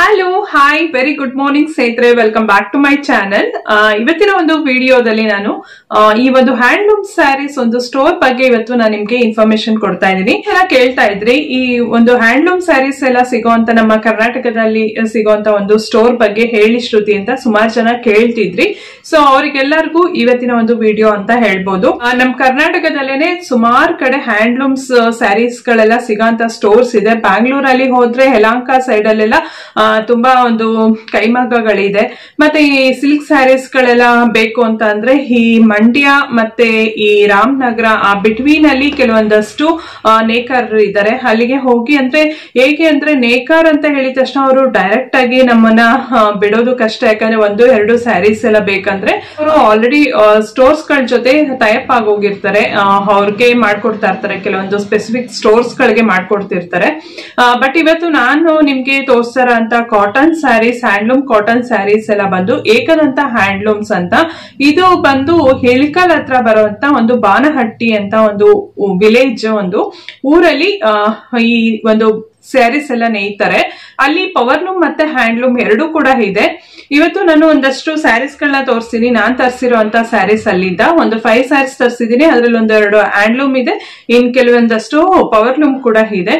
hello hi very good morning ಸ್ನೇಹಿತರೆ welcome back to my channel ಇವತ್ತಿನ ಒಂದು ವಿಡಿಯೋದಲ್ಲಿ ನಾನು ಆ, ಈ ಒಂದು ಹ್ಯಾಂಡ್ಲೂಮ್ ಸ್ಯಾರೀಸ್ ಒಂದು ಸ್ಟೋರ್ ಬಗ್ಗೆ ಇವತ್ತು ನಾನು ನಿಮ್ಗೆ ಇನ್ಫಾರ್ಮೇಶನ್ ಕೊಡ್ತಾ ಇದ್ದೀನಿ ಎಲ್ಲ ಕೇಳ್ತಾ ಇದ್ರಿ ಈ ಒಂದು ಹ್ಯಾಂಡ್ಲೂಮ್ ಸ್ಯಾರೀಸ್ ಎಲ್ಲ ಸಿಗೋಂತ ನಮ್ಮ ಕರ್ನಾಟಕದಲ್ಲಿ ಸಿಗೋಂತ ಒಂದು ಸ್ಟೋರ್ ಬಗ್ಗೆ ಹೇಳಿ ಶ್ರುತಿ ಅಂತ ಸುಮಾರು ಜನ ಕೇಳ್ತಿದ್ರಿ ಸೊ ಅವರಿಗೆಲ್ಲರಿಗೂ ಇವತ್ತಿನ ಒಂದು ವಿಡಿಯೋ ಅಂತ ಹೇಳ್ಬೋದು ಆ, ನಮ್ ಕರ್ನಾಟಕದಲ್ಲೇನೆ ಸುಮಾರು ಕಡೆ ಹ್ಯಾಂಡ್ಲೂಮ್ಸ್ ಸ್ಯಾರೀಸ್ ಗಳೆಲ್ಲ ಸಿಗೋಂತ ಸ್ಟೋರ್ಸ್ ಇದೆ ಬ್ಯಾಂಗ್ಳೂರಲ್ಲಿ ಹೋದ್ರೆ ಯಲಹಂಕ ಸೈಡ್ ಅಲ್ಲೆಲ್ಲ ಆ, ತುಂಬಾ ಒಂದು ಕೈಮಗ್ಗಗಳಿದೆ ಮತ್ತೆ ಈ ಸಿಲ್ಕ್ ಸ್ಯಾರೀಸ್ ಗಳೆಲ್ಲ ಬೇಕು ಅಂತ ಅಂದ್ರೆ ಈ ಮಂಡ್ಯ ಮತ್ತೆ ಈ ರಾಮನಗರ ಆ ಬಿಟ್ವೀನ್ ಅಲ್ಲಿ ಕೆಲವೊಂದಷ್ಟು ಆ, ನೇಕಾರ್ ಇದ್ದಾರೆ ಅಲ್ಲಿಗೆ ಹೋಗಿ ಅಂದ್ರೆ ಹೇಗೆ ಅಂದ್ರೆ ನೇಕಾರ್ ಅಂತ ಹೇಳಿದ ತಕ್ಷಣ ಅವರು ಡೈರೆಕ್ಟ್ ಆಗಿ ನಮ್ಮನ್ನ ಆ, ಬಿಡೋದು ಕಷ್ಟ ಯಾಕಂದ್ರೆ ಒಂದು ಎರಡು ಸ್ಯಾರೀಸ್ ಎಲ್ಲ ಬೇಕಂದ್ರೆ ಅವರು ಆಲ್ರೆಡಿ ಸ್ಟೋರ್ಸ್ ಗಳ ಜೊತೆ ಟೈಪ್ ಆಗೋಗಿರ್ತಾರೆ ಆ, ಅವ್ರಿಗೆ ಮಾಡ್ಕೊಡ್ತಾ ಇರ್ತಾರೆ ಕೆಲವೊಂದು ಸ್ಪೆಸಿಫಿಕ್ ಸ್ಟೋರ್ಸ್ ಗಳಿಗೆ ಮಾಡ್ಕೊಡ್ತಿರ್ತಾರೆ ಬಟ್ ಇವತ್ತು ನಾನು ನಿಮ್ಗೆ ತೋರಿಸ್ತಾರ ಅಂತ cotton sarees handloom cotton sarees ಎಲ್ಲ ಬಂದು ಏಕದಂತ ಹ್ಯಾಂಡ್ಲೂಮ್ಸ್ ಅಂತ ಇದು ಬಂದು ಹಿಳ್ಕಲ್ ಹತ್ರ ಬರುವಂತ ಒಂದು ಬಾನಹಟ್ಟಿ ಅಂತ ಒಂದು ವಿಲೇಜ್ ಒಂದು ಊರಲ್ಲಿ ಆ, ಈ ಒಂದು ಸ್ಯಾರೀಸ್ ಎಲ್ಲ ನೇಯ್ತಾರೆ ಅಲ್ಲಿ ಪವರ್ಲೂಮ್ ಮತ್ತೆ ಹ್ಯಾಂಡ್ಲೂಮ್ ಎರಡೂ ಕೂಡ ಇದೆ ಇವತ್ತು ನಾನು ಒಂದಷ್ಟು ಸ್ಯಾರೀಸ್ ಗಳನ್ನ ತೋರಿಸ್ತೀನಿ ನಾನ್ ತರಿಸಿರುವಂತ ಸ್ಯಾರೀಸ್ ಅಲ್ಲಿಂದ ಒಂದು ಫೈವ್ ಸ್ಯಾರೀಸ್ ತರಿಸಿದೀನಿ ಅದ್ರಲ್ಲಿ ಒಂದೆರಡು ಹ್ಯಾಂಡ್ಲೂಮ್ ಇದೆ ಇನ್ ಕೆಲವೊಂದಷ್ಟು ಪವರ್ಲೂಮ್ ಕೂಡ ಇದೆ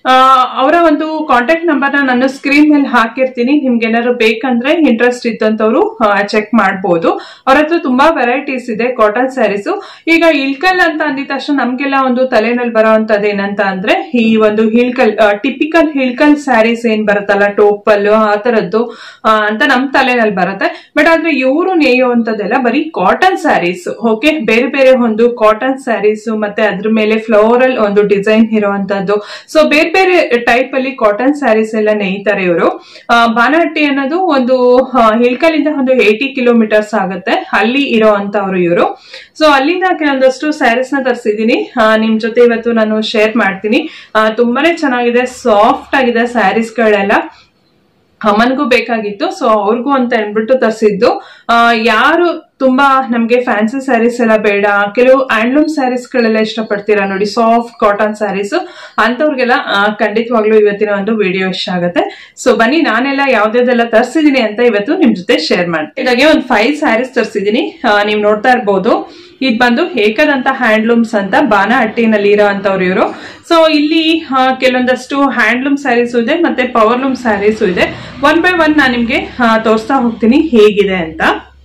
ಅವರ ಒಂದು ಕಾಂಟ್ಯಾಕ್ಟ್ ನಂಬರ್ನ ನಾನು ಸ್ಕ್ರೀನ್ ಮೇಲೆ ಹಾಕಿರ್ತೀನಿ ನಿಮ್ಗೆ ಏನಾದ್ರು ಬೇಕಂದ್ರೆ ಇಂಟ್ರೆಸ್ಟ್ ಇದ್ದಂತವ್ರು ಚೆಕ್ ಮಾಡ್ಬೋದು ಅವ್ರ ಹತ್ರ ತುಂಬಾ ವೆರೈಟೀಸ್ ಇದೆ ಕಾಟನ್ ಸ್ಯಾರೀಸ್ ಈಗ ಇಳ್ಕಲ್ ಅಂತ ಅಂದಿದ ತಕ್ಷಣ ನಮ್ಗೆಲ್ಲ ಒಂದು ತಲೆನಲ್ಲಿ ಬರೋವಂಥದ್ದು ಏನಂತ ಅಂದ್ರೆ ಈ ಒಂದು ಹಿಳ್ಕಲ್ ಟಿಪಿಕಲ್ ಹಿಳ್ಕಲ್ ಸ್ಯಾರೀಸ್ ಏನ್ ಬರುತ್ತಲ್ಲ ಟೋಪಲ್ ಆ ತರದ್ದು ಆ, ಅಂತ ನಮ್ ತಲೆನಲ್ಲಿ ಬರುತ್ತೆ ಬಟ್ ಆದ್ರೆ ಇವರು ನೇಯುವಂತದ್ದೆಲ್ಲ ಬರೀ ಕಾಟನ್ ಸ್ಯಾರೀಸ್ ಓಕೆ ಬೇರೆ ಬೇರೆ ಒಂದು ಕಾಟನ್ ಸ್ಯಾರೀಸ್ ಮತ್ತೆ ಅದ್ರ ಮೇಲೆ ಫ್ಲೋರಲ್ ಒಂದು ಡಿಸೈನ್ ಇರುವಂತದ್ದು ಸೊ ಬೇರೆ ಬೇರೆ ಟೈಪ್ ಅಲ್ಲಿ ಕಾಟನ್ ಸ್ಯಾರೀಸ್ ಎಲ್ಲ ನೇಯ್ತಾರೆ ಇವರು ಬಾನಹಟ್ಟಿ ಅನ್ನೋದು ಒಂದು ಆ, ಹಿಳ್ಕಲಿಂದ ಒಂದು ಏಯ್ಟಿ ಕಿಲೋಮೀಟರ್ಸ್ ಆಗುತ್ತೆ ಅಲ್ಲಿ ಇರೋ ಅಂತವ್ರು ಇವರು ಸೊ ಅಲ್ಲಿಂದ ಕೆಲವೊಂದಷ್ಟು ಸ್ಯಾರೀಸ್ ನ ತರಿಸಿದೀನಿ ನಿಮ್ ಜೊತೆ ಇವತ್ತು ನಾನು ಶೇರ್ ಮಾಡ್ತೀನಿ ಆ, ತುಂಬಾನೇ ಚೆನ್ನಾಗಿದೆ ಸಾಫ್ಟ್ ಆಗಿದೆ ಸ್ಯಾರೀಸ್ ಗಳೆಲ್ಲ ಅಮ್ಮನ್ಗೂ ಬೇಕಾಗಿತ್ತು ಸೊ ಅವ್ರಿಗೂ ಅಂತ ಅಂದ್ಬಿಟ್ಟು ತರಿಸಿದ್ದು ಯಾರು ತುಂಬಾ ನಮ್ಗೆ ಫ್ಯಾನ್ಸಿ ಸ್ಯಾರೀಸ್ ಎಲ್ಲ ಬೇಡ ಕೆಲವು ಹ್ಯಾಂಡ್ಲೂಮ್ ಸ್ಯಾರೀಸ್ ಗಳೆಲ್ಲ ಇಷ್ಟಪಡ್ತೀರಾ ನೋಡಿ ಸಾಫ್ಟ್ ಕಾಟನ್ ಸ್ಯಾರೀಸ್ ಅಂತವ್ರಿಗೆಲ್ಲ ಆ, ಖಂಡಿತವಾಗ್ಲೂ ಇವತ್ತಿನ ಒಂದು ವಿಡಿಯೋ ಇಷ್ಟ ಆಗುತ್ತೆ ಸೊ ಬನ್ನಿ ನಾನೆಲ್ಲ ಯಾವ್ದಾವ್ದೆಲ್ಲ ತರಿಸಿದೀನಿ ಅಂತ ಇವತ್ತು ನಿಮ್ ಜೊತೆ ಶೇರ್ ಮಾಡ್ತೀನಿ ಇದಾಗೆ ಒಂದು ಫೈವ್ ಸ್ಯಾರೀಸ್ ತರಿಸಿದೀನಿ ನೀವು ನೋಡ್ತಾ ಇರ್ಬೋದು ಇದು ಬಂದು ಏಕದಂತ ಹ್ಯಾಂಡ್ಲೂಮ್ಸ್ ಅಂತ ಬಾನಹಟ್ಟಿನಲ್ಲಿ ಇರೋ ಅಂತವ್ರು ಇವರು ಸೊ ಇಲ್ಲಿ ಆ, ಕೆಲವೊಂದಷ್ಟು ಹ್ಯಾಂಡ್ಲೂಮ್ ಸ್ಯಾರೀಸು ಇದೆ ಮತ್ತೆ ಪವರ್ಲೂಮ್ ಸ್ಯಾರೀಸು ಇದೆ ಒನ್ ಬೈ ಒನ್ ನಾನು ನಿಮ್ಗೆ ಆ, ತೋರಿಸ್ತಾ ಹೋಗ್ತೀನಿ ಹೇಗಿದೆ ಅಂತ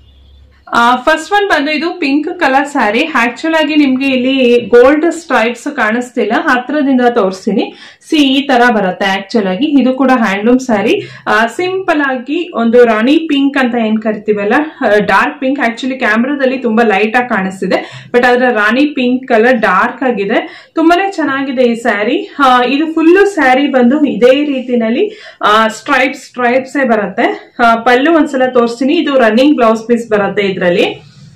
ಫಸ್ಟ್ ಒನ್ ಬಂದು ಇದು ಪಿಂಕ್ ಕಲರ್ ಸ್ಯಾರಿ ಆಕ್ಚುಲ್ ಆಗಿ ನಿಮ್ಗೆ ಇಲ್ಲಿ ಗೋಲ್ಡ್ ಸ್ಟ್ರೈಪ್ಸ್ ಕಾಣಿಸ್ತಿಲ್ಲ ಹತ್ರದಿಂದ ತೋರಿಸ್ತೀನಿ ಸಿ ಈ ತರ ಬರುತ್ತೆ ಆಕ್ಚುಲ್ ಆಗಿ ಇದು ಕೂಡ ಹ್ಯಾಂಡ್ಲೂಮ್ ಸ್ಯಾರಿ ಸಿಂಪಲ್ ಆಗಿ ಒಂದು ರಾಣಿ ಪಿಂಕ್ ಅಂತ ಏನ್ ಕರಿತೀವಲ್ಲ ಡಾರ್ಕ್ ಪಿಂಕ್ ಆಕ್ಚುಲಿ ಕ್ಯಾಮ್ರಾದಲ್ಲಿ ತುಂಬಾ ಲೈಟ್ ಆಗಿ ಕಾಣಿಸ್ತಿದೆ ಬಟ್ ಅದರ ರಾಣಿ ಪಿಂಕ್ ಕಲರ್ ಡಾರ್ಕ್ ಆಗಿದೆ ತುಂಬಾನೇ ಚೆನ್ನಾಗಿದೆ ಈ ಸ್ಯಾರಿ ಇದು ಫುಲ್ಲು ಸ್ಯಾರಿ ಬಂದು ಇದೇ ರೀತಿನಲ್ಲಿ ಸ್ಟ್ರೈಪ್ಸ್ ಸ್ಟ್ರೈಪ್ಸ್ ಬರುತ್ತೆ ಆ, ಪಲ್ಲು ಒಂದ್ಸಲ ತೋರಿಸ್ತೀನಿ ಇದು ರನ್ನಿಂಗ್ ಬ್ಲೌಸ್ ಪೀಸ್ ಬರುತ್ತೆ ಇದ್ರಲ್ಲಿ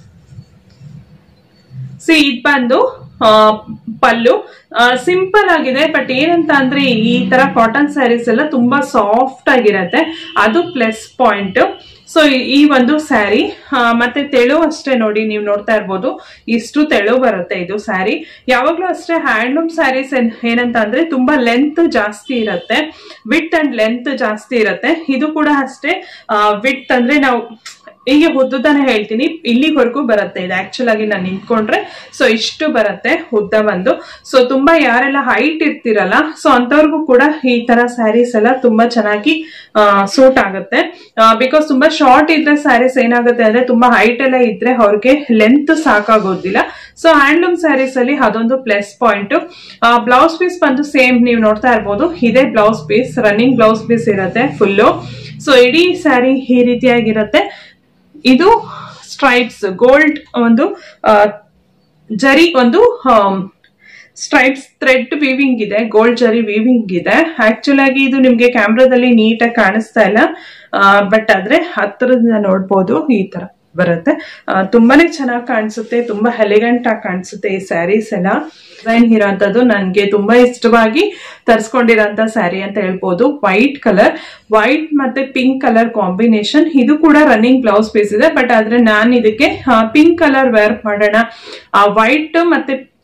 ಸಿ ಇದ್ ಬಂದು ಆ, ಪಲ್ಲು ಸಿಂಪಲ್ ಆಗಿದೆ ಬಟ್ ಏನಂತ ಅಂದ್ರೆ ಈ ತರ ಕಾಟನ್ ಸ್ಯಾರೀಸ್ ಎಲ್ಲ ತುಂಬಾ ಸಾಫ್ಟ್ ಆಗಿರತ್ತೆ ಅದು ಪ್ಲಸ್ ಪಾಯಿಂಟ್ ಸೊ ಈ ಒಂದು ಸ್ಯಾರಿ ಮತ್ತೆ ತೆಳು ಅಷ್ಟೇ ನೋಡಿ ನೀವು ನೋಡ್ತಾ ಇರ್ಬೋದು ಇಷ್ಟು ತೆಳು ಬರುತ್ತೆ ಇದು ಸ್ಯಾರಿ ಯಾವಾಗ್ಲೂ ಅಷ್ಟೇ ಹ್ಯಾಂಡ್ಲೂಮ್ ಸ್ಯಾರೀಸ್ ಏನಂತ ಅಂದ್ರೆ ತುಂಬಾ ಲೆಂತ್ ಜಾಸ್ತಿ ಇರುತ್ತೆ ವಿತ್ ಅಂಡ್ ಲೆಂತ್ ಜಾಸ್ತಿ ಇರುತ್ತೆ ಇದು ಕೂಡ ಅಷ್ಟೇ ವಿತ್ ಅಂದ್ರೆ ನಾವು ಹೀಗೆ ಉದ್ದನೇ ಹೇಳ್ತೀನಿ ಇಲ್ಲಿವರೆಗೂ ಬರುತ್ತೆ ಇದು ಆಕ್ಚುಲ್ ಆಗಿ ನಾನು ನಿಂತ್ಕೊಂಡ್ರೆ ಸೊ ಇಷ್ಟು ಬರುತ್ತೆ ಉದ್ದ ಬಂದು ಸೊ ತುಂಬಾ ಯಾರೆಲ್ಲ ಹೈಟ್ ಇರ್ತಿರಲ್ಲ ಸೊ ಅಂತವ್ರಿಗೂ ಕೂಡ ಈ ತರ ಸ್ಯಾರೀಸ್ ಎಲ್ಲ ತುಂಬಾ ಚೆನ್ನಾಗಿ ಸೂಟ್ ಆಗುತ್ತೆ ಬಿಕಾಸ್ ತುಂಬಾ ಶಾರ್ಟ್ ಇದ್ರೆ ಸ್ಯಾರೀಸ್ ಏನಾಗುತ್ತೆ ಅಂದ್ರೆ ತುಂಬಾ ಹೈಟ್ ಎಲ್ಲ ಇದ್ರೆ ಅವ್ರಿಗೆ ಲೆಂತ್ ಸಾಕಾಗೋದಿಲ್ಲ ಸೊ ಹ್ಯಾಂಡ್ಲೂಮ್ ಸ್ಯಾರೀಸ್ ಅಲ್ಲಿ ಅದೊಂದು ಪ್ಲಸ್ ಪಾಯಿಂಟ್ ಬ್ಲೌಸ್ ಪೀಸ್ ಬಂದು ಸೇಮ್ ನೀವು ನೋಡ್ತಾ ಇರ್ಬೋದು ಇದೇ blouse piece running blouse piece ಇರುತ್ತೆ ಫುಲ್ಲು ಸೊ ಇಡೀ ಸ್ಯಾರಿ ಈ ರೀತಿಯಾಗಿರುತ್ತೆ ಇದು ಸ್ಟ್ರೈಪ್ಸ್ ಗೋಲ್ಡ್ ಒಂದು ಆ, ಜರಿ ಒಂದು ಸ್ಟ್ರೈಪ್ಸ್ ಥ್ರೆಡ್ ವೀವಿಂಗ್ ಇದೆ ಗೋಲ್ಡ್ ಜರಿ ವೀವಿಂಗ್ ಇದೆ ಆಕ್ಚುಲ್ ಆಗಿ ಇದು ನಿಮ್ಗೆ ಕ್ಯಾಮ್ರಾದಲ್ಲಿ ನೀಟಾಗಿ ಕಾಣಿಸ್ತಾ ಇಲ್ಲ ಬಟ್ ಆದ್ರೆ ಹತ್ರದಿಂದ ನೋಡ್ಬೋದು ಈ ತರ ಬರುತ್ತೆ ಆ, ತುಂಬಾನೇ ಚೆನ್ನಾಗಿ ಕಾಣಿಸುತ್ತೆ ತುಂಬಾ ಎಲಿಗೆಂಟ್ ಆಗಿ ಕಾಣಿಸುತ್ತೆ ಈ ಸ್ಯಾರೀಸ್ ಎಲ್ಲ ಡಿಸೈನ್ ಇರೋಂಥದ್ದು ನನಗೆ ತುಂಬಾ ಇಷ್ಟವಾಗಿ ತರಿಸ್ಕೊಂಡಿರೋಂಥ ಸ್ಯಾರಿ ಅಂತ ಹೇಳ್ಬೋದು ವೈಟ್ ಕಲರ್ ವೈಟ್ ಮತ್ತೆ ಪಿಂಕ್ ಕಲರ್ ಕಾಂಬಿನೇಷನ್ ಇದು ಕೂಡ ರನ್ನಿಂಗ್ ಬ್ಲೌಸ್ ಪೀಸ್ ಇದೆ ಬಟ್ ಆದ್ರೆ ನಾನು ಇದಕ್ಕೆ ಪಿಂಕ್ ಕಲರ್ ವೇರ್ ಮಾಡೋಣ ಆ ವೈಟ್ ಮತ್ತೆ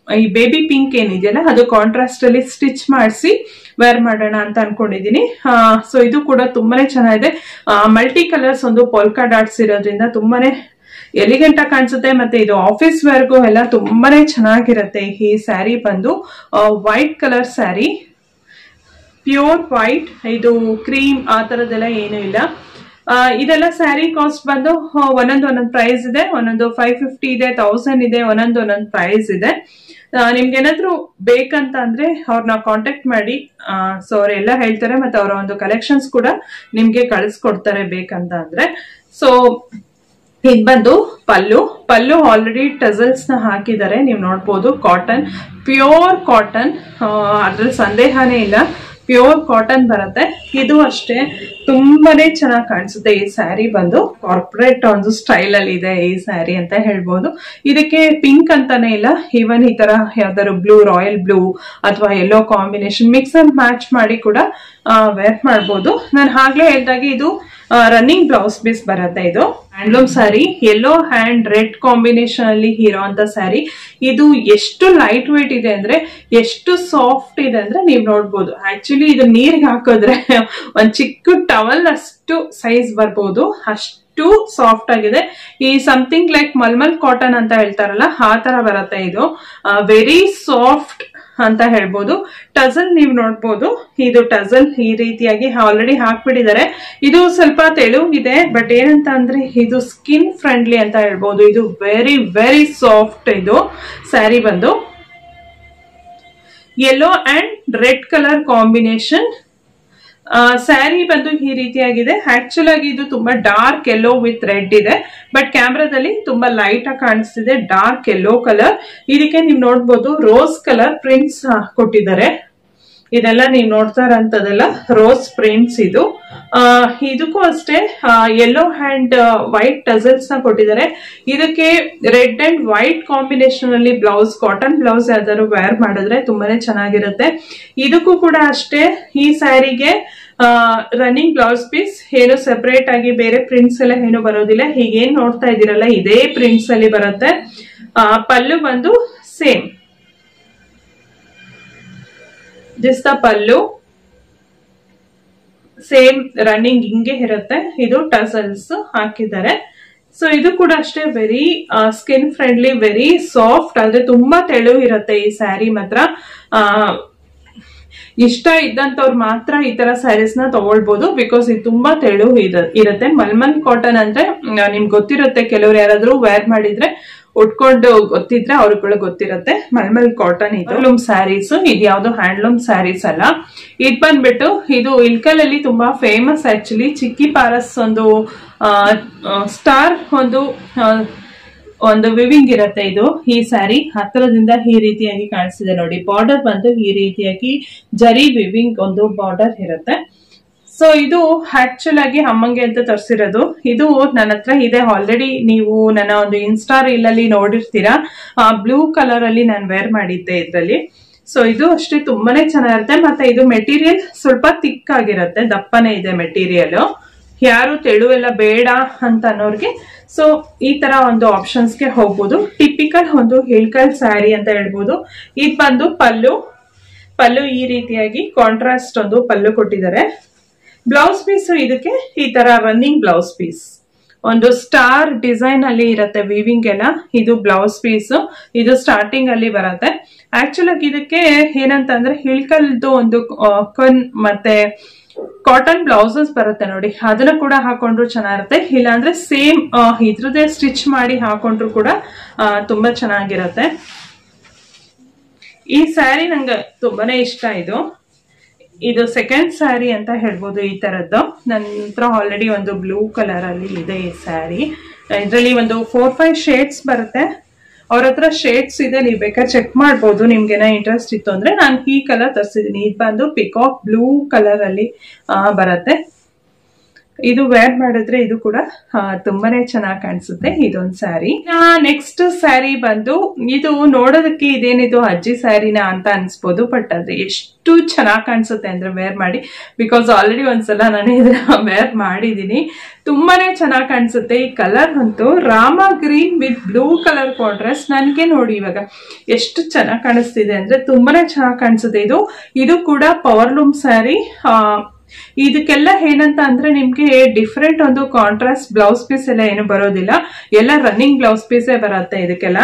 ಈ ಬೇಬಿ ಪಿಂಕ್ ಏನಿದೆಯಲ್ಲ ಅದು ಕಾಂಟ್ರಾಸ್ಟ್ ಅಲ್ಲಿ ಸ್ಟಿಚ್ ಮಾಡಿಸಿ ವೇರ್ ಮಾಡೋಣ ಅಂತ ಅನ್ಕೊಂಡಿದೀನಿ ಸೊ ಇದು ಕೂಡ ತುಂಬಾನೇ ಚೆನ್ನಾಗಿದೆ ಮಲ್ಟಿ ಕಲರ್ಸ್ ಒಂದು ಪೋಲ್ಕಾ ಡಾಟ್ಸ್ ಇರೋದ್ರಿಂದ ತುಂಬಾನೇ ಎಲಿಗೆಂಟ್ ಆಗಿ ಕಾಣಿಸುತ್ತೆ ಮತ್ತೆ ಇದು ಆಫೀಸ್ ವರ್ಗೂ ಎಲ್ಲ ತುಂಬಾನೇ ಚೆನ್ನಾಗಿರುತ್ತೆ ಈ ಸ್ಯಾರಿ ಬಂದು white colour sari pure white ಇದು ಕ್ರೀಮ್ ಆ ತರದೆಲ್ಲ ಏನೂ ಇಲ್ಲ ಆ, ಇದೆಲ್ಲ ಸ್ಯಾರಿ ಕಾಸ್ಟ್ ಬಂದು ಆ, ಒಂದೊಂದು ಒಂದೊಂದು ಪ್ರೈಸ್ ಇದೆ ಒಂದೊಂದು ಫೈವ್ ಫಿಫ್ಟಿ ಇದೆ ತೌಸಂಡ್ ಇದೆ ಒಂದೊಂದು ಒಂದೊಂದು ಪ್ರೈಸ್ ಇದೆ ಆ, ನಿಮ್ಗೆ ಏನಾದ್ರು ಬೇಕಂತ ಅಂದ್ರೆ ಅವ್ರನ್ನ ಕಾಂಟ್ಯಾಕ್ಟ್ ಮಾಡಿ ಸೊ ಅವರೆಲ್ಲ ಹೇಳ್ತಾರೆ ಮತ್ತೆ ಅವರ ಒಂದು ಕಲೆಕ್ಷನ್ಸ್ ಕೂಡ ನಿಮ್ಗೆ ಕಳಿಸ್ಕೊಡ್ತಾರೆ ಬೇಕಂತ ಅಂದ್ರೆ ಸೊ ಇದ್ ಬಂದು ಪಲ್ಲು ಪಲ್ಲು ಆಲ್ರೆಡಿ ಟಸಲ್ಸ್ ನ ಹಾಕಿದ್ದಾರೆ ನೀವು ನೋಡ್ಬೋದು ಕಾಟನ್ ಪ್ಯೂರ್ ಕಾಟನ್ ಅದ್ರಲ್ಲಿ ಸಂದೇಹನೇ ಇಲ್ಲ ಪ್ಯೂರ್ ಕಾಟನ್ ಬರುತ್ತೆ ಇದು ಅಷ್ಟೇ ತುಂಬಾನೇ ಚೆನ್ನಾಗಿ ಕಾಣಿಸುತ್ತೆ ಈ ಸ್ಯಾರಿ ಬಂದು ಕಾರ್ಪೊರೇಟ್ ಒಂದು ಸ್ಟೈಲ್ ಅಲ್ಲಿ ಇದೆ ಈ ಸ್ಯಾರಿ ಅಂತ ಹೇಳ್ಬೋದು ಇದಕ್ಕೆ ಪಿಂಕ್ ಅಂತಾನೆ ಇಲ್ಲ ಈವನ್ ಈ ತರ ಯಾವ್ದಾದ್ರು ಬ್ಲೂ ರಾಯಲ್ ಬ್ಲೂ ಅಥವಾ yellow combination mix and match ಮಾಡಿ ಕೂಡ ವೇರ್ ಮಾಡ್ಬೋದು ನಾನು ಆಗ್ಲೇ ಹೇಳ್ದಾಗೆ ಇದು ರನ್ನಿಂಗ್ ಬ್ಲೌಸ್ ಪೀಸ್ ಬರುತ್ತೆ ಇದು handloom sari yellow and red combination ಅಲ್ಲಿ ಇರೋ ಅಂತ ಸ್ಯಾರಿ ಇದು ಎಷ್ಟು ಲೈಟ್ ವೇಟ್ ಇದೆ ಅಂದ್ರೆ ಎಷ್ಟು ಸಾಫ್ಟ್ ಇದೆ ಅಂದ್ರೆ ನೀವು ನೋಡ್ಬೋದು ಆಕ್ಚುಲಿ ಇದು ನೀರಿಗೆ ಹಾಕಿದ್ರೆ ಒಂದ್ ಚಿಕ್ಕ ಟವಲ್ ಅಷ್ಟು ಸೈಜ್ ಬರ್ಬೋದು ಅಷ್ಟು ಸಾಫ್ಟ್ ಆಗಿದೆ ಈ ಸಮಥಿಂಗ್ ಲೈಕ್ ಮಲ್ಮಲ್ ಕಾಟನ್ ಅಂತ ಹೇಳ್ತಾರಲ್ಲ ಆ ತರ ಬರುತ್ತೆ ಇದು ವೆರಿ ಸಾಫ್ಟ್ ಅಂತ ಹೇಳ್ಬೋದು ಟಸಲ್ ನೀವು ನೋಡ್ಬೋದು ಇದು ಟಸಲ್ ಈ ರೀತಿಯಾಗಿ ಆಲ್ರೆಡಿ ಹಾಕ್ಬಿಟ್ಟಿದ್ದಾರೆ ಇದು ಸ್ವಲ್ಪ ತೆಳುವಿದೆ ಬಟ್ ಏನಂತ ಅಂದ್ರೆ ಇದು ಸ್ಕಿನ್ ಫ್ರೆಂಡ್ಲಿ ಅಂತ ಹೇಳ್ಬೋದು ಇದು ವೆರಿ ವೆರಿ ಸಾಫ್ಟ್ ಇದು ಸ್ಯಾರಿ ಬಂದು yellow and red colour combination sari ಬಂದು ಈ ರೀತಿಯಾಗಿದೆ ಆಕ್ಚುಲ್ ಆಗಿ ಇದು ತುಂಬಾ ಡಾರ್ಕ್ ಎಲ್ಲೋ ವಿತ್ ರೆಡ್ ಇದೆ ಬಟ್ ಕ್ಯಾಮ್ರಾದಲ್ಲಿ ತುಂಬಾ ಲೈಟ್ ಆಗಿ ಕಾಣಿಸ್ತಿದೆ ಡಾರ್ಕ್ ಎಲ್ಲೋ ಕಲರ್ ಇದಕ್ಕೆ ನೀವು ನೋಡ್ಬೋದು ರೋಸ್ ಕಲರ್ ಪ್ರಿಂಟ್ಸ್ ಕೊಟ್ಟಿದ್ದಾರೆ ಇದೆಲ್ಲ ನೀವು ನೋಡ್ತಾ ಇರೋಂಥದ್ದೆಲ್ಲ ರೋಸ್ ಪ್ರಿಂಟ್ಸ್ ಇದು ಆ, ಇದಕ್ಕೂ ಅಷ್ಟೇ ಯೆಲ್ಲೋ ಹ್ಯಾಂಡ್ ವೈಟ್ ಟಸಲ್ಸ್ ನ ಕೊಟ್ಟಿದ್ದಾರೆ ಇದಕ್ಕೆ ರೆಡ್ ಅಂಡ್ ವೈಟ್ ಕಾಂಬಿನೇಷನ್ ಅಲ್ಲಿ ಬ್ಲೌಸ್ ಕಾಟನ್ ಬ್ಲೌಸ್ ಯಾವ್ದಾದ್ರು ವೇರ್ ಮಾಡಿದ್ರೆ ತುಂಬಾನೇ ಚೆನ್ನಾಗಿರುತ್ತೆ ಇದಕ್ಕೂ ಕೂಡ ಅಷ್ಟೇ ಈ ಸ್ಯಾರಿಗೆ ರನ್ನಿಂಗ್ ಬ್ಲೌಸ್ ಪೀಸ್ ಏನು ಸೆಪರೇಟ್ ಆಗಿ ಬೇರೆ ಪ್ರಿಂಟ್ಸ್ ಎಲ್ಲ ಏನು ಬರೋದಿಲ್ಲ ಹೀಗೇನ್ ನೋಡ್ತಾ ಇದ್ದೀರಲ್ಲ ಇದೇ ಪ್ರಿಂಟ್ಸ್ ಅಲ್ಲಿ ಬರುತ್ತೆ ಆ, ಪಲ್ಲು ಬಂದು same this the pallu same running ಹಿಂಗೆ ಇರುತ್ತೆ ಇದು ಟಸಲ್ಸ್ ಹಾಕಿದ್ದಾರೆ ಸೊ ಇದು ಕೂಡ ಅಷ್ಟೇ very skin friendly very soft ಆದ್ರೆ ತುಂಬಾ ತೆಳು ಇರುತ್ತೆ ಈ ಸ್ಯಾರಿ ಮಾತ್ರ ಆ, ಇಷ್ಟ ಇದ್ದಂತವ್ರು ಮಾತ್ರ ಈ ತರ ಸ್ಯಾರೀಸ್ ನ ತಗೊಳ್ಬಹುದು ಬಿಕಾಸ್ ಇದು ತುಂಬಾ ತೆಳು ಇರ- ಇರುತ್ತೆ ಮಲ್ಮಲ್ ಕಾಟನ್ ಅಂದ್ರೆ ಮ್, ನಿಮ್ಗೆ ಗೊತ್ತಿರುತ್ತೆ ಕೆಲವ್ರು ಯಾರಾದ್ರೂ ವೇರ್ ಮಾಡಿದ್ರೆ ಉಟ್ಕೊಂಡು ಗೊತ್ತಿದ್ರೆ ಅವ್ರಿಗೂ ಗೊತ್ತಿರುತ್ತೆ ಮಲ್ಮಲ್ ಕಾಟನ್ ಇದು ಸ್ಯಾರೀಸ್ ಇದು ಯಾವ್ದು ಹ್ಯಾಂಡ್ಲೂಮ್ ಸ್ಯಾರೀಸ್ ಅಲ್ಲ ಇದ್ ಬಂದ್ಬಿಟ್ಟು ಇದು ಇಲ್ಕಲಲ್ಲಿ ತುಂಬಾ ಫೇಮಸ್ ಆಕ್ಚುಲಿ ಚಿಕ್ಕಿ ಪಾರಸ್ ಒಂದು ಸ್ಟಾರ್ ಒಂದು ಆ, ಒಂದು ವಿವಿಂಗ್ ಇರುತ್ತೆ ಇದು ಈ ಸ್ಯಾರಿ ಹತ್ತಿರದಿಂದ ಈ ರೀತಿಯಾಗಿ ಕಾಣಿಸ್ತಿದೆ ನೋಡಿ ಬಾರ್ಡರ್ ಬಂದು ಈ ರೀತಿಯಾಗಿ ಜರಿ ವಿವಿಂಗ್ ಒಂದು ಬಾರ್ಡರ್ ಇರುತ್ತೆ ಸೊ ಇದು ಆಕ್ಚುಲ್ ಆಗಿ ಅಮ್ಮಂಗೆ ಅಂತ ತರಿಸಿರೋದು ಇದು ನನ್ನ ಹತ್ರ ಇದೆ ಆಲ್ರೆಡಿ ನೀವು ನನ್ನ ಒಂದು ಇನ್ಸ್ಟಾ ರೀಲ್ ಅಲ್ಲಿ ನೋಡಿರ್ತೀರಾ ಬ್ಲೂ ಕಲರ್ ಅಲ್ಲಿ ನಾನು ವೇರ್ ಮಾಡಿದ್ದೆ ಇದರಲ್ಲಿ ಸೊ ಇದು ಅಷ್ಟೇ ತುಂಬಾನೇ ಚೆನ್ನಾಗಿರುತ್ತೆ ಮತ್ತೆ ಇದು ಮೆಟೀರಿಯಲ್ ಸ್ವಲ್ಪ ತಿಕ್ ಆಗಿರುತ್ತೆ ದಪ್ಪನೇ ಇದೆ ಮೆಟೀರಿಯಲ್ ಯಾರು ತೆಳು ಎಲ್ಲ ಬೇಡ ಅಂತ ಅನ್ನೋರ್ಗೆ ಸೊ ಈ ತರ ಒಂದು ಆಪ್ಷನ್ಸ್ಗೆ ಹೋಗ್ಬೋದು ಟಿಪಿಕಲ್ ಒಂದು ಹಿಲ್ಕಲ್ ಸ್ಯಾರಿ ಅಂತ ಹೇಳ್ಬೋದು ಇದು ಬಂದು ಪಲ್ಲು ಪಲ್ಲು ಈ ರೀತಿಯಾಗಿ ಕಾಂಟ್ರಾಸ್ಟ್ ಒಂದು ಪಲ್ಲು ಕೊಟ್ಟಿದ್ದಾರೆ ಬ್ಲೌಸ್ ಪೀಸ್ ಇದಕ್ಕೆ ಈ ತರ ರನ್ನಿಂಗ್ ಬ್ಲೌಸ್ ಪೀಸ್ ಒಂದು ಸ್ಟಾರ್ ಡಿಸೈನ್ ಅಲ್ಲಿ ಇರುತ್ತೆ ವಿವಿಂಗ್ ಎಲ್ಲ ಇದು ಬ್ಲೌಸ್ ಪೀಸ್ ಇದು ಸ್ಟಾರ್ಟಿಂಗ್ ಅಲ್ಲಿ ಬರುತ್ತೆ ಆಕ್ಚುಲ್ ಆಗಿ ಇದಕ್ಕೆ ಏನಂತಂದ್ರೆ ಹಿಳ್ಕಲ್ದು ಒಂದು ಆ, ಕನ್ ಮತ್ತೆ ಕಾಟನ್ ಬ್ಲೌಸಸ್ ಬರುತ್ತೆ ನೋಡಿ ಅದನ್ನ ಕೂಡ ಹಾಕೊಂಡ್ರು ಚೆನ್ನಾಗಿರುತ್ತೆ ಇಲ್ಲಾಂದ್ರೆ ಸೇಮ್ ಇದ್ರದೇ ಸ್ಟಿಚ್ ಮಾಡಿ ಹಾಕೊಂಡ್ರು ಕೂಡ ಆ, ತುಂಬಾ ಚೆನ್ನಾಗಿರುತ್ತೆ ಈ ಸ್ಯಾರಿ ನಂಗೆ ತುಂಬಾನೇ ಇಷ್ಟ ಇದು ಇದು ಸೆಕೆಂಡ್ ಸ್ಯಾರಿ ಅಂತ ಹೇಳ್ಬೋದು ಈ ತರದ್ದು ನನ್ನ ಹತ್ರ ಆಲ್ರೆಡಿ ಒಂದು ಬ್ಲೂ ಕಲರ್ ಅಲ್ಲಿ ಇದೆ ಈ ಸ್ಯಾರಿ ಇದರಲ್ಲಿ ಒಂದು ಫೋರ್ ಫೈವ್ ಶೇಡ್ಸ್ ಬರುತ್ತೆ ಅವ್ರ ಹತ್ರ ಶೇಡ್ಸ್ ಇದೆ ನೀವು ಬೇಕಾದ್ರೆ ಚೆಕ್ ಮಾಡ್ಬೋದು ನಿಮ್ಗೇನ ಇಂಟ್ರೆಸ್ಟ್ ಇತ್ತು ಅಂದ್ರೆ ನಾನು ಈ ಕಲರ್ ತರಿಸಿದ್ದೀನಿ ಇದು ಬಂದು ಪಿಕಾಕ್ ಬ್ಲೂ ಕಲರ್ ಅಲ್ಲಿ ಆ, ಬರುತ್ತೆ ಇದು ವೇರ್ ಮಾಡಿದ್ರೆ ಇದು ಕೂಡ ಆ, ತುಂಬಾನೇ ಚೆನ್ನಾಗಿ ಕಾಣಿಸುತ್ತೆ ಇದೊಂದು ಸ್ಯಾರಿ ನೆಕ್ಸ್ಟ್ ಸ್ಯಾರಿ ಬಂದು ಇದು ನೋಡೋದಕ್ಕೆ ಇದೇನಿದು ಅಜ್ಜಿ ಸ್ಯಾರಿನ ಅಂತ ಅನ್ಸ್ಬೋದು ಬಟ್ ಅದು ಎಷ್ಟು ಚೆನ್ನಾಗಿ ಕಾಣಿಸುತ್ತೆ ಅಂದ್ರೆ ವೇರ್ ಮಾಡಿ ಬಿಕಾಸ್ ಆಲ್ರೆಡಿ ಒಂದ್ಸಲ ನಾನು ಇದನ್ನ ವೇರ್ ಮಾಡಿದೀನಿ ತುಂಬಾನೇ ಚೆನ್ನಾಗಿ ಕಾಣಿಸುತ್ತೆ ಈ ಕಲರ್ ಅಂತೂ Rama green with blue colour contrast ನನಗೆ ನೋಡಿ ಇವಾಗ ಎಷ್ಟು ಚೆನ್ನಾಗಿ ಕಾಣಿಸ್ತಿದೆ ಅಂದ್ರೆ ತುಂಬಾನೇ ಚೆನ್ನಾಗಿ ಕಾಣಿಸುತ್ತೆ ಇದು ಇದು ಕೂಡ ಪವರ್ ಲೂಮ್ ಸ್ಯಾರಿ ಇದಕ್ಕೆಲ್ಲ ಏನಂತ ಅಂದ್ರೆ ನಿಮ್ಗೆ ಡಿಫ್ರೆಂಟ್ ಒಂದು ಕಾಂಟ್ರಾಸ್ಟ್ ಬ್ಲೌಸ್ ಪೀಸ್ ಎಲ್ಲ ಏನು ಬರೋದಿಲ್ಲ ಎಲ್ಲ ರನ್ನಿಂಗ್ ಬ್ಲೌಸ್ ಪೀಸೇ ಬರುತ್ತೆ ಇದಕ್ಕೆಲ್ಲ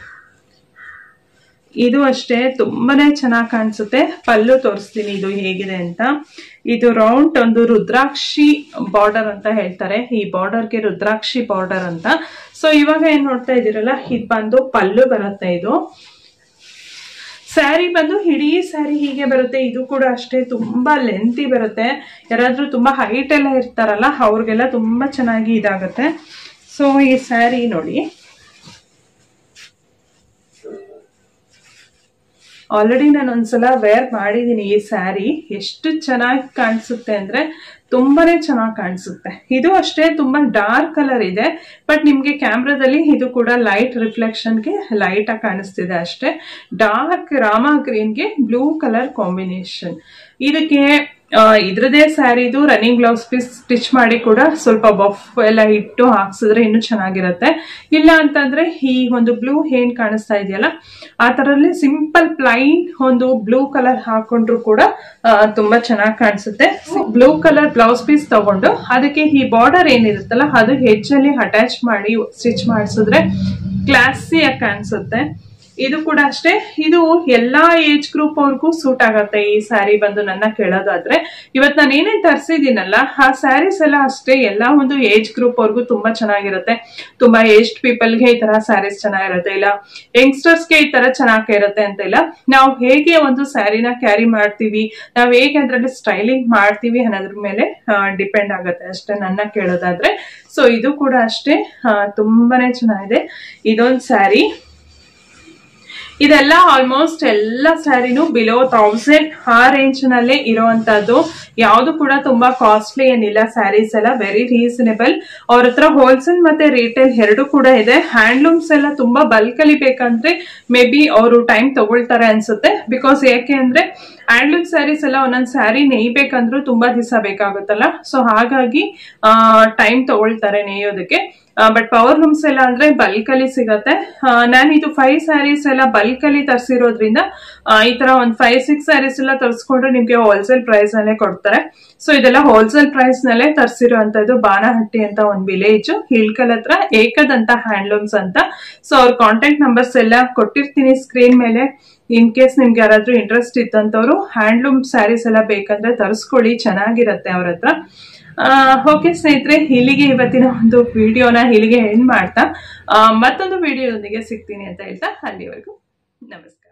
ಇದು ಅಷ್ಟೇ ತುಂಬಾನೇ ಚೆನ್ನಾಗಿ ಕಾಣಿಸುತ್ತೆ ಪಲ್ಲು ತೋರಿಸ್ತೀನಿ ಇದು ಹೇಗಿದೆ ಅಂತ ಇದು ರೌಂಡ್ ಒಂದು ರುದ್ರಾಕ್ಷಿ ಬಾರ್ಡರ್ ಅಂತ ಹೇಳ್ತಾರೆ ಈ ಬಾರ್ಡರ್ಗೆ ರುದ್ರಾಕ್ಷಿ ಬಾರ್ಡರ್ ಅಂತ ಸೊ ಇವಾಗ ಏನ್ ನೋಡ್ತಾ ಇದೀರಲ್ಲ ಇದು ಬಂದು ಪಲ್ಲು ಬರುತ್ತೆ ಇದು ಸ್ಯಾರಿ ಬಂದು ಇಡೀ ಸ್ಯಾರಿ ಹೀಗೆ ಬರುತ್ತೆ ಇದು ಕೂಡ ಅಷ್ಟೇ ತುಂಬಾ ಲೆಂತಿ ಬರುತ್ತೆ ಯಾರಾದ್ರೂ ತುಂಬಾ ಹೈಟ್ ಎಲ್ಲ ಇರ್ತಾರಲ್ಲ ಅವ್ರಿಗೆಲ್ಲ ತುಂಬಾ ಚೆನ್ನಾಗಿ ಇದಾಗುತ್ತೆ ಸೊ ಈ ಸ್ಯಾರಿ ನೋಡಿ ಆಲ್ರೆಡಿ ನಾನು ಒಂದ್ಸಲ ವೇರ್ ಮಾಡಿದೀನಿ ಈ ಸ್ಯಾರಿ ಎಷ್ಟು ಚೆನ್ನಾಗಿ ಕಾಣಿಸುತ್ತೆ ಅಂದ್ರೆ ತುಂಬಾನೇ ಚೆನ್ನಾಗಿ ಕಾಣಿಸುತ್ತೆ ಇದು ಅಷ್ಟೇ ತುಂಬಾ ಡಾರ್ಕ್ ಕಲರ್ ಇದೆ ಬಟ್ ನಿಮ್ಗೆ ಕ್ಯಾಮ್ರಾದಲ್ಲಿ ಇದು ಕೂಡ ಲೈಟ್ ರಿಫ್ಲೆಕ್ಷನ್ಗೆ ಲೈಟ್ ಆಗಿ ಕಾಣಿಸ್ತಿದೆ ಅಷ್ಟೇ ಡಾರ್ಕ್ ರಾಮ ಗ್ರೀನ್ಗೆ ಬ್ಲೂ ಕಲರ್ ಕಾಂಬಿನೇಷನ್ ಇದಕ್ಕೆ ಆ, ಇದ್ರದೇ ಸ್ಯಾರಿದು ರನ್ನಿಂಗ್ ಬ್ಲೌಸ್ ಪೀಸ್ ಸ್ಟಿಚ್ ಮಾಡಿ ಕೂಡ ಸ್ವಲ್ಪ ಬಫ್ ಎಲ್ಲ ಇಟ್ಟು ಹಾಕ್ಸಿದ್ರೆ ಇನ್ನೂ ಚೆನ್ನಾಗಿರುತ್ತೆ ಇಲ್ಲ ಅಂತಂದ್ರೆ ಈ ಒಂದು ಬ್ಲೂ ಏನ್ ಕಾಣಿಸ್ತಾ ಇದೆಯಲ್ಲ ಆ ತರಲ್ಲಿ ಸಿಂಪಲ್ ಪ್ಲೈನ್ ಒಂದು ಬ್ಲೂ ಕಲರ್ ಹಾಕೊಂಡ್ರು ಕೂಡ ಆ, ತುಂಬಾ ಚೆನ್ನಾಗಿ ಕಾಣಿಸುತ್ತೆ ಬ್ಲೂ ಕಲರ್ ಬ್ಲೌಸ್ ಪೀಸ್ ತಗೊಂಡು ಅದಕ್ಕೆ ಈ ಬಾರ್ಡರ್ ಏನಿರುತ್ತಲ್ಲ ಅದು ಹೆಜ್ಜಲ್ಲಿ ಅಟ್ಯಾಚ್ ಮಾಡಿ ಸ್ಟಿಚ್ ಮಾಡಿಸಿದ್ರೆ ಕ್ಲಾಸಿಯಾಗಿ ಕಾಣಿಸುತ್ತೆ ಇದು ಕೂಡ ಅಷ್ಟೇ ಇದು ಎಲ್ಲಾ ಏಜ್ ಗ್ರೂಪ್ ಅವ್ರಿಗೂ ಸೂಟ್ ಆಗತ್ತೆ ಈ ಸ್ಯಾರಿ ಬಂದು ನನ್ನ ಕೇಳೋದಾದ್ರೆ ಇವತ್ ನಾನು ಏನೇನ್ ತರಿಸಿದ್ದೀನಲ್ಲ ಆ ಸ್ಯಾರೀಸ್ ಎಲ್ಲ ಅಷ್ಟೇ ಎಲ್ಲಾ ಒಂದು ಏಜ್ ಗ್ರೂಪ್ ಅವ್ರಿಗೂ ತುಂಬಾ ಚೆನ್ನಾಗಿರುತ್ತೆ ತುಂಬಾ ಏಜ್ಡ್ ಪೀಪಲ್ಗೆ ಈ ತರ ಸ್ಯಾರೀಸ್ ಚೆನ್ನಾಗಿರುತ್ತೆ ಇಲ್ಲ ಯಂಗ್ಸ್ಟರ್ಸ್ಗೆ ಈ ತರ ಚೆನ್ನಾಗಿ ಇರುತ್ತೆ ಅಂತ ಇಲ್ಲ ನಾವು ಹೇಗೆ ಒಂದು ಸ್ಯಾರಿನ ಕ್ಯಾರಿ ಮಾಡ್ತೀವಿ ನಾವು ಹೇಗೆ ಅದ್ರಲ್ಲಿ ಸ್ಟೈಲಿಂಗ್ ಮಾಡ್ತೀವಿ ಅನ್ನೋದ್ರ ಮೇಲೆ ಡಿಪೆಂಡ್ ಆಗುತ್ತೆ ಅಷ್ಟೇ ನನ್ನ ಕೇಳೋದಾದ್ರೆ ಸೊ ಇದು ಕೂಡ ಅಷ್ಟೇ ಆ, ತುಂಬಾನೇ ಚೆನ್ನಾಗಿದೆ ಇದೊಂದು ಸ್ಯಾರಿ ಇದೆಲ್ಲ ಆಲ್ಮೋಸ್ಟ್ ಎಲ್ಲ ಸ್ಯಾರಿನೂ ಬಿಲೋ ತೌಸಂಡ್ ಆ ರೇಂಜ್ ನಲ್ಲೇ ಇರುವಂತದ್ದು ಯಾವುದು ಕೂಡ ತುಂಬಾ ಕಾಸ್ಟ್ಲಿ ಏನಿಲ್ಲ ಸ್ಯಾರೀಸ್ ಎಲ್ಲ ವೆರಿ ರೀಸನೇಬಲ್ ಅವ್ರ ಹತ್ರ ಹೋಲ್ಸೇಲ್ ಮತ್ತೆ ರಿಟೇಲ್ ಎರಡು ಕೂಡ ಇದೆ ಹ್ಯಾಂಡ್ಲೂಮ್ಸ್ ಎಲ್ಲ ತುಂಬಾ ಬಲ್ಕ್ ಅಲ್ಲಿ ಬೇಕಂದ್ರೆ ಮೇ ಬಿ ಅವರು ಟೈಮ್ ತಗೊಳ್ತಾರೆ ಅನ್ಸುತ್ತೆ ಬಿಕಾಸ್ ಯಾಕೆ ಅಂದ್ರೆ ಹ್ಯಾಂಡ್ಲೂಮ್ ಸ್ಯಾರೀಸ್ ಎಲ್ಲ ಒಂದೊಂದ್ ಸ್ಯಾರಿ ನೇಯ್ಬೇಕಂದ್ರೂ ತುಂಬಾ ದಿವಸ ಬೇಕಾಗುತ್ತಲ್ಲ ಸೊ ಹಾಗಾಗಿ ಟೈಮ್ ತಗೊಳ್ತಾರೆ ನೇಯೋದಕ್ಕೆ ಬಟ್ ಪವರ್ ಲೂಮ್ಸ್ ಎಲ್ಲ ಅಂದ್ರೆ ಬಲ್ಕ್ ಅಲ್ಲಿ ಸಿಗತ್ತೆ ನಾನು ಇದು ಫೈವ್ ಸ್ಯಾರೀಸ್ ಎಲ್ಲ ಬಲ್ಕ್ ಅಲ್ಲಿ ತರಿಸಿರೋದ್ರಿಂದ ಈ ತರ ಒಂದ್ ಫೈವ್ ಸಿಕ್ಸ್ ಸ್ಯಾರೀಸ್ ಎಲ್ಲ ತರಿಸ್ಕೊಂಡ್ರೆ ನಿಮ್ಗೆ ಹೋಲ್ಸೇಲ್ ಪ್ರೈಸ್ ನಲ್ಲೇ ಕೊಡ್ತಾರೆ ಸೊ ಇದೆಲ್ಲ ಹೋಲ್ಸೇಲ್ ಪ್ರೈಸ್ ನಲ್ಲೇ ತರಿಸಿರುವಂತದ್ದು ಬಾನಹಟ್ಟಿ ಅಂತ ಒಂದ್ ವಿಲೇಜ್ ಹಿಲ್ಕಲ್ ಹತ್ರ ಏಕದಂತ ಹ್ಯಾಂಡ್ಲೂಮ್ಸ್ ಅಂತ ಸೊ ಅವ್ರ ಕಾಂಟ್ಯಾಕ್ಟ್ ನಂಬರ್ಸ್ ಎಲ್ಲ ಕೊಟ್ಟಿರ್ತೀನಿ ಸ್ಕ್ರೀನ್ ಮೇಲೆ ಇನ್ ಕೇಸ್ ನಿಮ್ಗೆ ಯಾರಾದ್ರೂ ಇಂಟ್ರೆಸ್ಟ್ ಇತ್ತಂತವ್ರು ಹ್ಯಾಂಡ್ಲೂಮ್ ಸ್ಯಾರೀಸ್ ಎಲ್ಲ ಬೇಕಂದ್ರೆ ತರಿಸ್ಕೊಳ್ಳಿ ಚೆನ್ನಾಗಿರತ್ತೆ ಅವ್ರ ಹತ್ರ ಓಕೆ ಸ್ನೇಹಿತರೆ ಇಲ್ಲಿಗೆ ಇವತ್ತಿನ ಒಂದು ವಿಡಿಯೋನ ಇಲ್ಲಿಗೆ ಎಂಡ್ ಮಾಡ್ತಾ ಆ, ಮತ್ತೊಂದು ವಿಡಿಯೋದೊಂದಿಗೆ ಸಿಗ್ತೀನಿ ಅಂತ ಹೇಳ್ತಾ ಅಲ್ಲಿವರೆಗೂ ನಮಸ್ಕಾರ